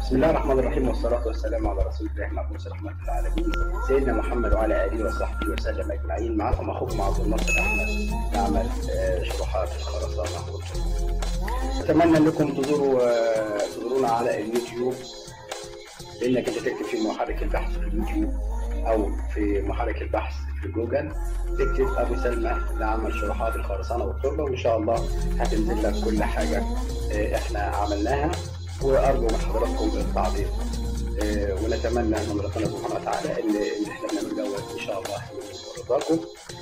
بسم الله الرحمن الرحيم والصلاة والسلام على رسول الله مبعوث رحمة العالمين سيدنا محمد وعلى آله وصحبه وسلم أجمعين معكم أخوكم عبد الناصر أحمد نعمل آه، شروحات الخرسانة أتمنى أنكم تزوروا آه، تزورونا على اليوتيوب بأنك أنت تكتب في محرك البحث في اليوتيوب أو في محرك البحث في جوجل تكتب أبو سلمى لعمل شروحات الخرسانة والتربة وإن شاء الله هتنزل لك كل حاجة آه، إحنا عملناها وارجو من حضراتكم التعليق آه، ونتمنى من ربنا سبحانه وتعالى ان ان احنا بنعمل دوت ان شاء الله يكون رضاكم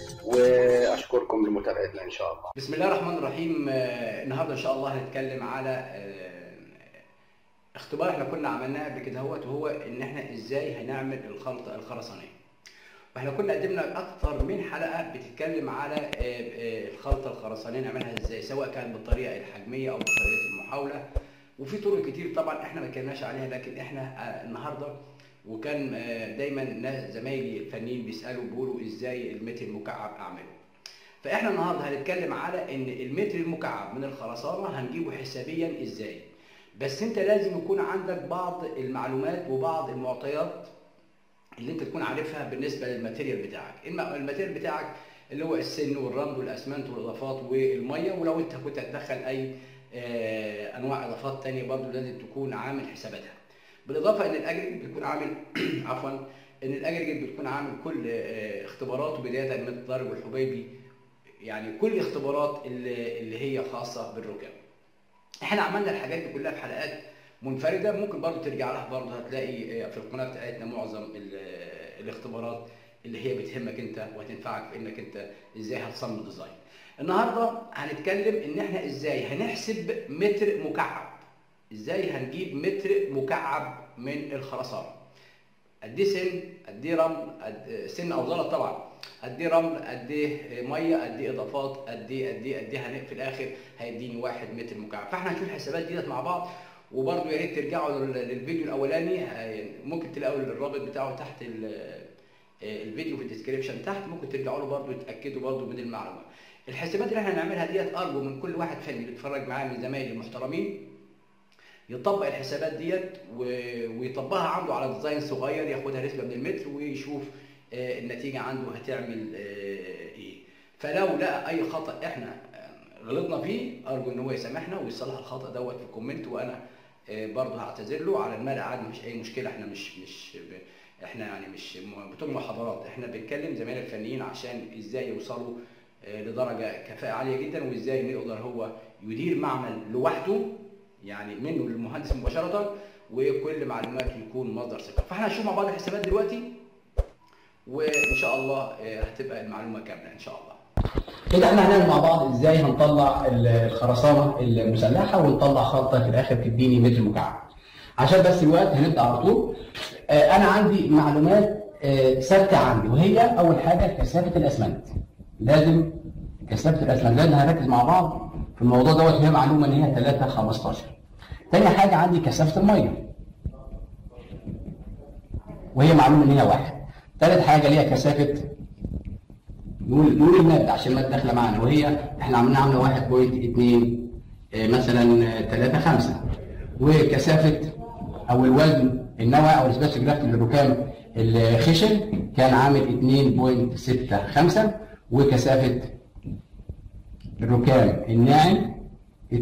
واشكركم لمتابعتنا ان شاء الله. بسم الله الرحمن الرحيم آه، النهارده ان شاء الله هنتكلم على آه، اختبار احنا كنا عملناه قبل كده هوت وهو ان احنا ازاي هنعمل الخلطه الخرسانيه واحنا كنا قدمنا اكتر من حلقه بتتكلم على آه، آه، الخلطه الخرسانيه نعملها ازاي سواء كانت بالطريقه الحجميه او بطريقه المحاوله وفي طرق كتير طبعا احنا ما اتكلمناش عليها لكن احنا آه، النهارده وكان آه، دايما ناس زمايلي الفنيين بيسالوا بيقولوا ازاي المتر المكعب اعمله فاحنا النهارده هنتكلم على ان المتر المكعب من الخرسانه هنجيبه حسابيا ازاي بس انت لازم يكون عندك بعض المعلومات وبعض المعطيات اللي انت تكون عارفها بالنسبه للماتيريال بتاعك الم- الماتيريال بتاعك اللي هو السن والرمل والاسمنت والاضافات والميه ولو انت كنت هتدخل اي آه، انواع اضافات تانية برضو لازم تكون عامل حساباتها بالاضافه ان الاجريجيت بيكون عامل عفوا ان الاجريجيت بتكون عامل كل آه، اختباراته بدايه من الضرب والحبيبي يعني كل اختبارات اللي, اللي هي خاصه بالركاب احنا عملنا الحاجات دي كلها في حلقات منفرده ممكن برضو ترجع لها برضو هتلاقي آه، في القناه بتاعتنا معظم ال- آه، الاختبارات اللي هي بتهمك انت وهتنفعك في انك انت ازاي هتصمم ديزاين النهارده هنتكلم ان احنا ازاي هنحسب متر مكعب ازاي هنجيب متر مكعب من الخرسانه قد ايه سن قد ايه رمل قد سن او زلط طبعا قد ايه رمل قد ايه ميه قد ايه اضافات قد ايه قد ايه قد ايه هن- في الاخر هيديني واحد متر مكعب فاحنا هنشوف الحسابات ديت مع بعض وبرضه يا ريت ترجعوا لل- للفيديو الاولاني ه- ممكن تلاقوا الرابط بتاعه تحت ال- الفيديو في الديسكريبشن تحت ممكن ترجعوا له برضه تتاكدوا برضه من المعلومه الحسابات اللي احنا هنعملها ديت ارجو من كل واحد فني بيتفرج معايا من زمايلي المحترمين يطبق الحسابات ديت و- ويطبقها عنده على ديزاين صغير ياخدها نسبه من المتر ويشوف آه، النتيجه عنده هتعمل آه، ايه فلو لقى اي خطا احنا آه، غلطنا فيه ارجو ان هو يسامحنا ويصلح الخطا دوت في الكومنت وانا آه، برضه هعتذر له على الملأ عادي مفيش اي مشكله احنا مش مش ب- احنا يعني مش م- بتوع محاضرات احنا بنتكلم زمايل الفنيين عشان ازاي يوصلوا آه، لدرجه كفاءه عاليه جدا وازاي يقدر هو يدير معمل لوحده يعني منه للمهندس مباشره وكل معلوماته يكون مصدر ثقه فاحنا هنشوف مع بعض الحسابات دلوقتي وان شاء الله آه، هتبقى المعلومه كامله ان شاء الله كده احنا هنعمل مع بعض ازاي هنطلع ال- الخرسانه المسلحه ونطلع خلطه في الاخر تديني متر مكعب. عشان بس الوقت هنبدا على طول. آه، انا عندي معلومات آه، ثابته عندي وهي اول حاجه كثافه الاسمنت. لازم كثافه الاسمنت لازم هنركز مع بعض في الموضوع دوت هي معلومه ان هي 3 15. تاني حاجه عندي كثافه الميه. وهي معلومه ان هي واحد. تالت حاجه اللي هي كثافه نقول نقول الماده عشان الماده داخله معانا وهي احنا عملنا عامله 1.2 آه، مثلا آه، 3 5 وكثافه او الوزن النوعي او السبيس جرافت للركام الخشن كان عامل 2.65 وكثافه الركام الناعم 2.65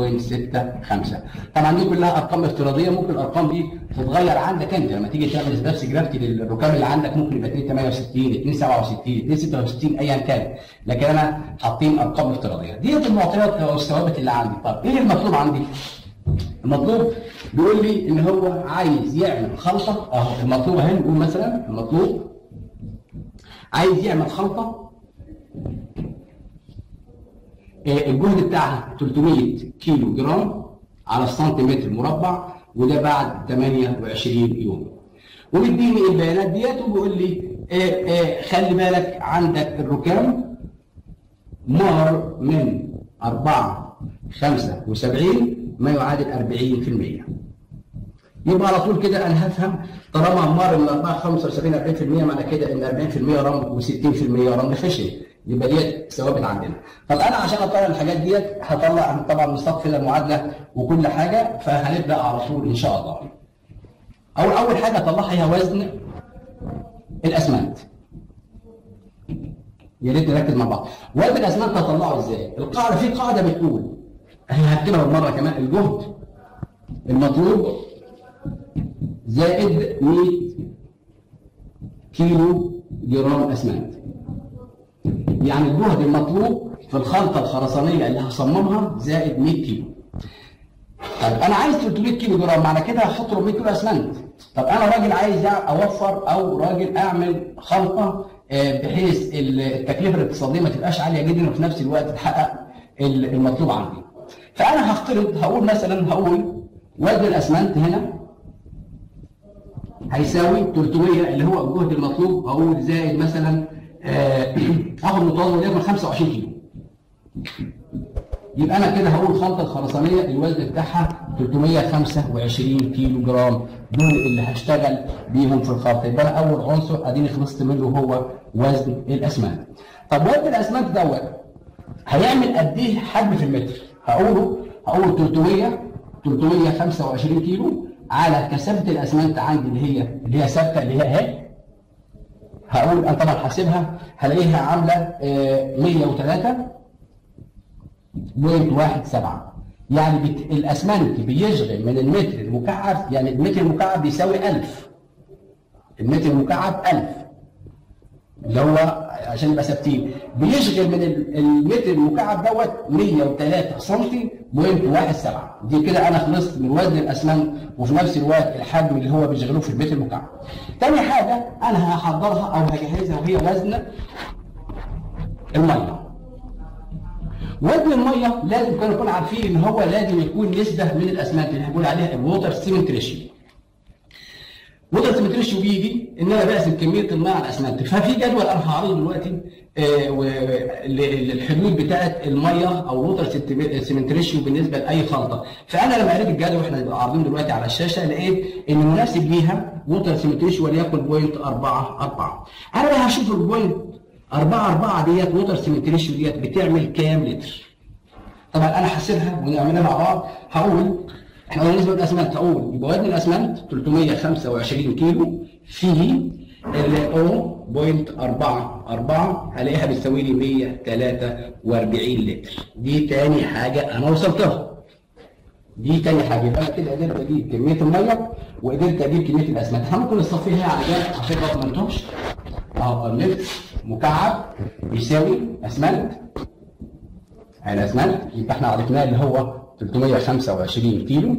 طبعا دي كلها ارقام افتراضيه ممكن الارقام دي تتغير عندك انت لما تيجي تعمل سبابس جرافتي للركام اللي عندك ممكن يبقى 268 267 266 ايا كان لكن انا حاطين ارقام افتراضيه ديت المعطيات او الثوابت اللي عندي طب ايه المطلوب عندي؟ المطلوب بيقول لي ان هو عايز يعمل خلطه اهو المطلوب اهي نقول مثلا المطلوب عايز يعمل خلطه آه، الجهد بتاعها 300 كيلو جرام على السنتيمتر مربع وده بعد 28 يوم ومديني البيانات ديت وبيقول لي آه، آه، خلي بالك عندك الركام مر من 4 75 ما يعادل 40% يبقى على طول كده انا هفهم طالما مر من 4 75 40% معنى كده ان 40% رمل و60% رمل خشن يبقى ديت ثوابت عندنا طب انا عشان اطلع الحاجات ديت هطلع طبعا مستقفل المعادله وكل حاجه فهنبدا على طول ان شاء الله اول اول حاجه اطلعها هي وزن الاسمنت يا ريت نركز مع بعض وزن الاسمنت هطلعه ازاي القاعده في قاعده بتقول اهي هكتبها بالمره كمان الجهد المطلوب زائد 100 كيلو جرام اسمنت يعني الجهد المطلوب في الخلطه الخرسانيه اللي هصممها زائد 100 كيلو طيب انا عايز 300 كيلو جرام معنى كده هحط 400 كيلو اسمنت طب انا راجل عايز اوفر او راجل اعمل خلطه آه، بحيث التكلفه الاقتصاديه ما تبقاش عاليه جدا وفي نفس الوقت تحقق المطلوب عندي فانا هفترض هقول مثلا هقول وزن الاسمنت هنا هيساوي 300 اللي هو الجهد المطلوب هقول زائد مثلا آه، اخد متوسط وليكن 25 كيلو يبقى انا كده هقول الخلطه الخرسانيه الوزن بتاعها 325 كيلو جرام دول اللي هشتغل بيهم في الخلطه يبقى انا اول عنصر اديني خلصت منه هو وزن الاسمنت طب وزن الاسمنت دوت هيعمل قد ايه حجم في المتر هقوله هقول 300 325 كيلو على كثافه الاسمنت عندي اللي هي اللي هي ثابته اللي هي اهي هقول انا طبعا حاسبها هلاقيها عامله آه، 103 بوينت واحد سبعة يعني بت... الاسمنت بيشغل من المتر المكعب يعني المتر المكعب بيساوي 1000 المتر المكعب 1000 اللي هو عشان نبقى ثابتين بيشغل من ال- المتر المكعب دوت 103 سم بوينت واحد سبعة دي كده انا خلصت من وزن الاسمنت وفي نفس الوقت الحجم اللي هو بيشغلوه في المتر المكعب. تاني حاجه انا هحضرها او هجهزها وهي وزن الميه. وزن الميه لازم كانوا نكون عارفين ان هو لازم يكون نسبه من الاسمنت اللي هنقول عليها الووتر سيمنت ريشيو. ووتر سيمنت ريشيو بيجي ان انا بقسم كميه الميه على الاسمنت ففي جدول انا هعرضه دلوقتي آه، و- ل- للحدود بتاعه الميه او الووتر سيمنت ريشيو بالنسبه لاي خلطه فانا لما قريت الجدول واحنا عارضين دلوقتي على الشاشه لقيت ان مناسب ليها ووتر سيمنت ريشيو وليكن بوينت 4 4 انا بقى هشوف البوينت 4 4 ديت ووتر سيمنت ريشيو ديت بتعمل كام لتر طبعا انا حاسبها ونعملها مع بعض هقول احنا قلنا نسبه الاسمنت هقول يبقى وزن الاسمنت 325 كيلو في ال 0.44 هلاقيها بتساوي لي 143 لتر دي تاني حاجه انا وصلت لها دي تاني حاجه يبقى انا كده قدرت اجيب كميه الميه وقدرت اجيب كميه الاسمنت احنا ممكن نصفيها على جنب عشان ما تمنتهمش اهو المتر مكعب يساوي اسمنت الاسمنت يبقى احنا عرفناه اللي هو 325 كيلو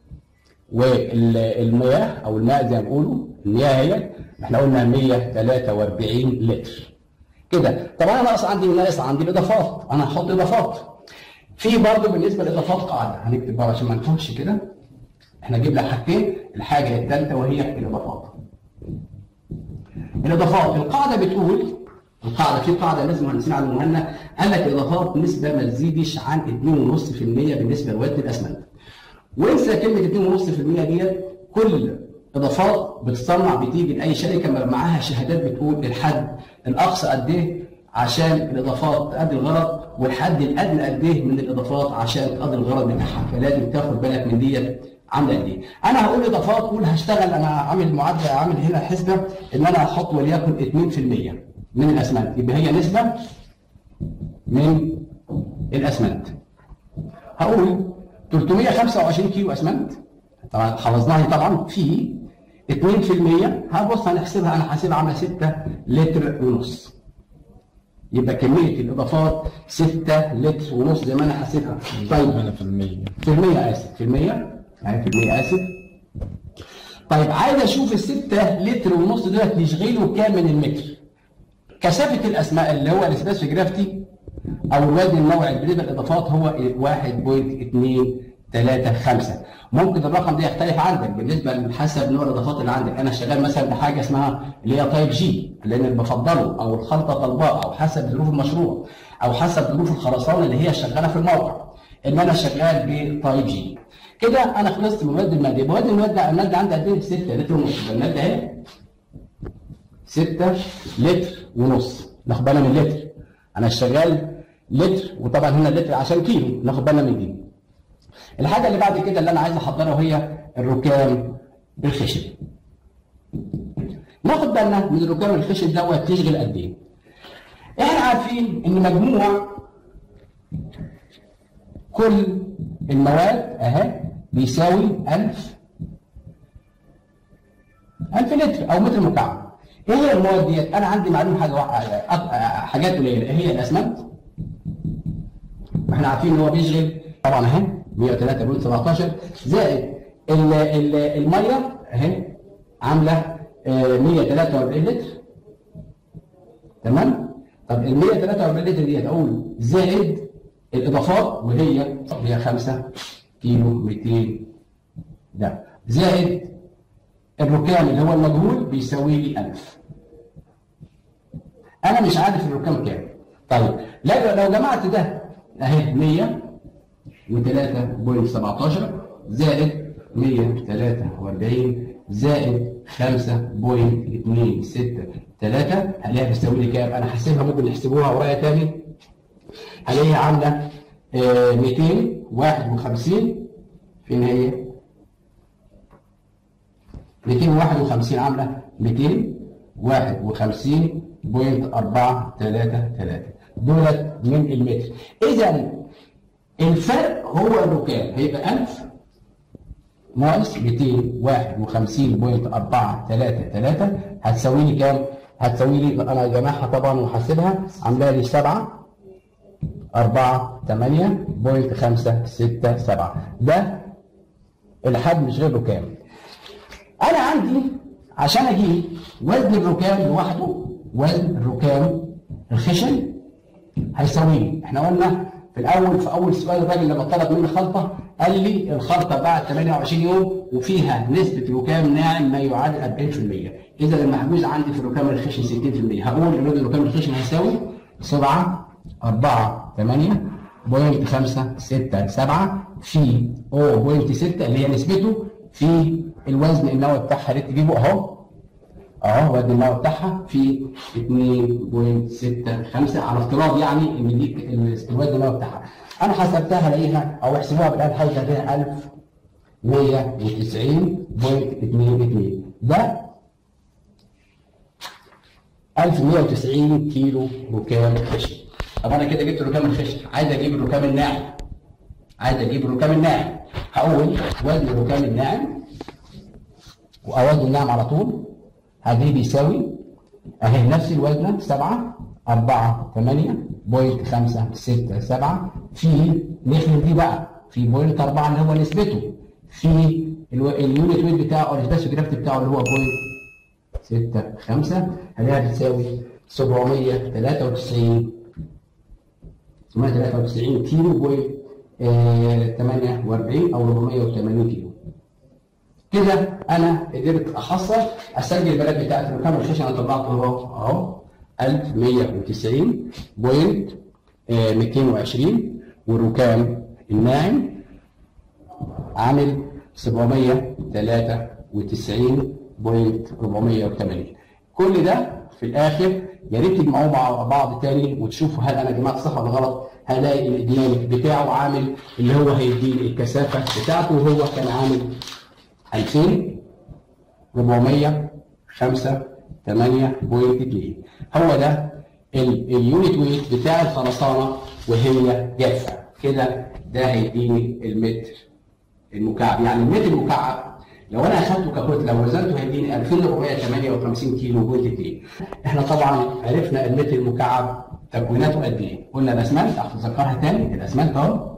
والمياه او الماء زي ما بيقولوا المياه هي احنا قلنا 143 لتر كده طبعا انا ناقص عندي ناقص عندي الاضافات انا هحط اضافات في برضه بالنسبه للاضافات قاعده هنكتب بقى عشان ما نتوهش كده احنا جبنا حاجتين الحاجه الثالثه وهي الاضافات الاضافات القاعده بتقول القاعده في قاعده لازم مهندسين علموها لنا قال لك الاضافات نسبه ما تزيدش عن 2.5% بالنسبه لوزن الاسمنت وانسى كلمه 2.5% ديت كل اضافات بتصنع بتيجي لاي شركه ما معاها شهادات بتقول الحد الاقصى قد ايه عشان الاضافات تؤدي الغرض والحد الادنى قد ايه من الاضافات عشان تؤدي الغرض بتاعها فلازم تاخد بالك من ديت عامله قد ايه انا هقول اضافات قول هشتغل انا عامل معادله عامل هنا حسبه ان انا هحط وليكن 2% من الاسمنت يبقى هي نسبه من الاسمنت هقول 325 كيلو اسمنت طبعا حفظناها طبعا في 2% هبص هنحسبها انا حاسبها عامله 6 لتر ونص يبقى كميه الاضافات 6 لتر ونص زي ما انا حاسبها طيب انا في المية في المية اسف في المية يعني في المية اسف طيب عايز اشوف ال 6 لتر ونص دولت يشغلوا كام من المتر كثافه الاسماء اللي هو الاسباس جرافتي او الوزن النوعي بالنسبه للاضافات هو 1.235 ممكن الرقم ده يختلف عندك بالنسبه حسب نوع الاضافات اللي عندك انا شغال مثلا بحاجه اسمها اللي هي تايب جي لان اللي بفضله او الخلطه طالباه او حسب ظروف المشروع او حسب ظروف الخرسانه اللي هي شغاله في الموقع ان انا شغال بتايب جي كده انا خلصت من وزن الماده يبقى وزن الماده الماده عندي قد ايه 6 لتر ونص يبقى الماده اهي 6 لتر ونص ناخد بالنا من اللتر انا شغال لتر وطبعا هنا اللتر عشان كيلو ناخد بالنا من دي الحاجه اللي بعد كده اللي انا عايز احضرها وهي الركام الخشن ناخد بالنا من الركام الخشن دوت تشغل قد ايه احنا عارفين ان مجموع كل المواد اهي بيساوي 1000 1000 لتر او متر مكعب ايه هي المواد ديت انا عندي معلومه حاجه واحدة- أك- حاجات قليله ايه هي الاسمنت واحنا عارفين ان هو بيشغل طبعا اهي 103.17 زائد ال- ال- الميه اهي عامله آه، 143 لتر تمام طب ال 143 لتر ديت اقول زائد الاضافات وهي هي 5 كيلو 200 ده زائد الركام اللي هو المجهول بيساوي لي 1000 انا مش عارف الركام كام طيب لو لو جمعت ده اهي 100 و3.17 زائد 143 زائد 5.263 هلاقيها بتساوي لي كام؟ انا حاسبها ممكن نحسبوها ورايا تاني هلاقيها عامله آه، 251 فين هي؟ 251 عامله 251.433 دولت من المتر اذا الفرق هو الركام هيبقى 1000 ناقص 251.433 هتساوي لي كام؟ هتساوي لي انا جمعها طبعا وحاسبها عامله لي 7 4 8.567 ده الحجم مش غير ركام انا عندي عشان اجيب وزن الركام لوحده وزن الركام الخشن هيساوي لي احنا قلنا في الاول في اول سؤال الراجل لما طلب مني خلطه قال لي الخلطه بعد 28 يوم وفيها نسبه ركام ناعم ما يعادل 40% اذا المحجوز عندي في الركام الخشن 60% هقول ان الركام الخشن هيساوي 7 4 8 بوينت 5 6 7 في او بوينت 6 اللي هي نسبته في الوزن النووي بتاعها يا ريت تجيبه اهو اهو وزن النووي بتاعها في 2.65 على افتراض يعني ان دي الوزن النووي بتاعها انا حسبتها الاقيها او احسبوها بالآلة الحاسبة هتلاقيها 1190.22 ده 1190 كيلو ركام خشن طب انا كده جبت الركام الخشن عايز اجيب الركام الناعم عايز اجيب الركام الناعم هقول وزن الركام الناعم واوزن الناعم على طول هذه بيساوي اهي نفس الوزنه 7 4 8 بوينت 5 6 7 في نخلي دي بقى في بوينت 4 اللي هو نسبته في الو- اليونت ويت بتاعه او السبيس جرافت بتاعه اللي هو بوينت 6 5 هلاقيها بتساوي 793 793 كيلو بوينت آه، 48 او 480 كيلو كده انا قدرت احصل اسجل البيانات بتاعت الرقم الخشن انا طلعته اهو اهو 1190 بوينت آه، 220 والركام الناعم عامل 793 بوينت 480 كل ده في الاخر يا ريت تجمعوه مع بعض تاني وتشوفوا هل انا جمعت صح ولا غلط هلاقي الديناميك بتاعه عامل اللي هو هيديني الكثافه بتاعته وهو كان عامل 2000 405 8.2 هو ده ال- اليونت ويت بتاع الخرسانه وهي جافه كده ده هيديني المتر المكعب يعني المتر المكعب لو انا اخدته ككتله وزنته هيديني 2458 كيلو بوينت 2 احنا طبعا عرفنا المتر المكعب تكويناته قد ايه قلنا الاسمنت هتذكرها تاني الاسمنت اهو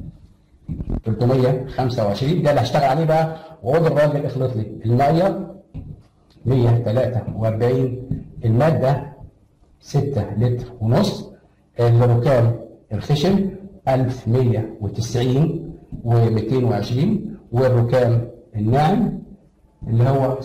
325 ده اللي هشتغل عليه بقى واقول الراجل اخلط لي الميه 143 الماده 6 لتر ونص الركام الخشن 1190 و220 والركام الناعم اللي هو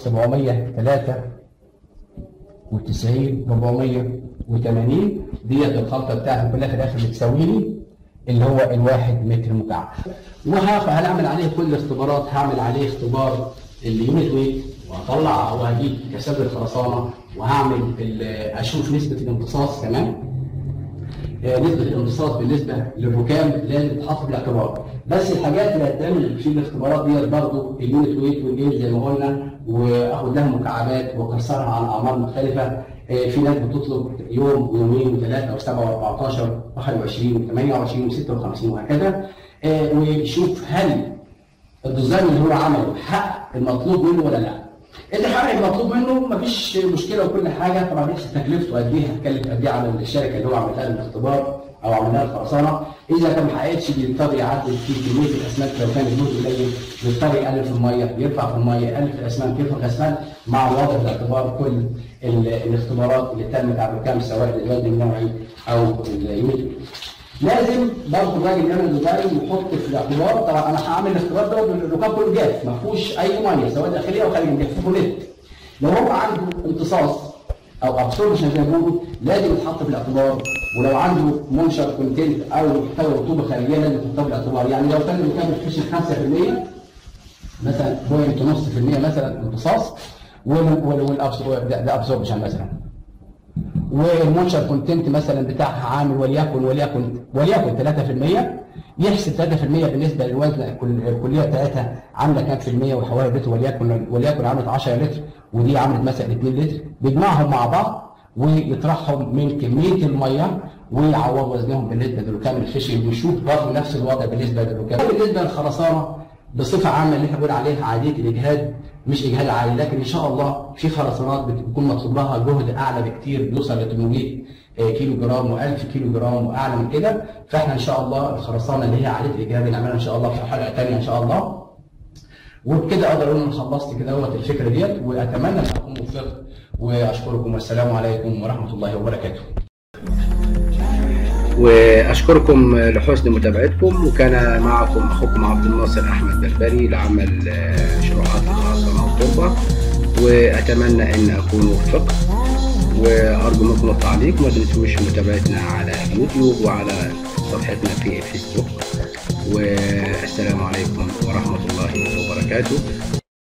793 480 ديت الخلطه بتاعتي كلها في الاخر بتساوي لي اللي هو الواحد متر مكعب وهاخد هنعمل عليه كل الاختبارات هعمل عليه اختبار اليونت ويت وهطلع وهجيب كثافه الخرسانه وهعمل ال- اشوف نسبه الامتصاص كمان آه، نسبه الامتصاص بالنسبه للركام لازم تتحط في الاعتبار بس الحاجات اللي هتتعمل في الاختبارات ديت برضه اليونت ويت والايد زي ما قلنا واخد لها مكعبات واكسرها على اعمار مختلفه آه، في ناس بتطلب يوم ويومين وثلاثه وسبعه و14 21 و28 و56 وهكذا آه، ويشوف هل الديزاين اللي هو عمله حقق المطلوب منه ولا لا اللي حقق المطلوب منه مفيش مشكله وكل حاجه طبعا ليش تكلفته قد ايه هتكلف قد ايه على الشركه اللي هو عمل لها الاختبار او عمل لها الخرسانه اذا كان ما حققتش بيضطر يعدل في كميه الاسمنت لو كان الجزء قليل بيضطر يقلل في الميه يرفع في الميه يقلل في الاسمنت يرفع في الاسمنت مع الوضع باعتبار كل ال- الاختبارات اللي تمت على الركام سواء الوزن النوعي او اليونت لازم برضه الراجل يعمل ديزاين ويحط في الاعتبار طبعا انا هعمل الاختبار ده الركاب كله جاف ما فيهوش اي ميه سواء داخليه او خارجيه جاف نت لو هو عنده امتصاص او ابسوربشن زي ما بيقولوا لازم يتحط في الاعتبار ولو عنده منشر كونتنت او محتوى رطوبه خارجيه لازم يتحط في الاعتبار يعني لو كان الركاب الفيشن 5% مثلا بوينت نص في المية مثلا امتصاص والابسوربشن ده ابسوربشن مثلا والمنشر كونتنت مثلا بتاعها عامل وليكن وليكن وليكن 3% يحسب 3% بالنسبه للوزن الكل- الكليه بتاعتها عامله كام في الميه وحوالي لتر وليكن وليكن عملت 10 لتر ودي عملت مثلا 2 لتر بيجمعهم مع بعض ويطرحهم من كميه الميه ويعوض وزنهم بالنسبه للركام الفيشنج ويشوف برضه نفس الوضع بالنسبه للركام بالنسبه للخرسانه بصفه عامه اللي احنا بنقول عليها عاديه الاجهاد مش اجهاد عالي لكن ان شاء الله في خرسانات بتكون مطلوب لها جهد اعلى بكتير بيوصل ل 800 كيلو جرام و1000 كيلو جرام واعلى من كده فاحنا ان شاء الله الخرسانه اللي هي عاديه الاجهاد بنعملها ان شاء الله في حلقه ثانيه ان شاء الله وبكده اقدر اقول ان خلصت كده اهوت الفكره ديت واتمنى ان اكون موفق واشكركم والسلام عليكم ورحمه الله وبركاته واشكركم لحسن متابعتكم وكان معكم اخوكم عبد الناصر احمد بربري لعمل آه، شروحات الخرسانه والتربه واتمنى ان اكون وفقت وارجو منكم التعليق ما تنسوش متابعتنا على يوتيوب وعلى صفحتنا في الفيسبوك والسلام عليكم ورحمه الله وبركاته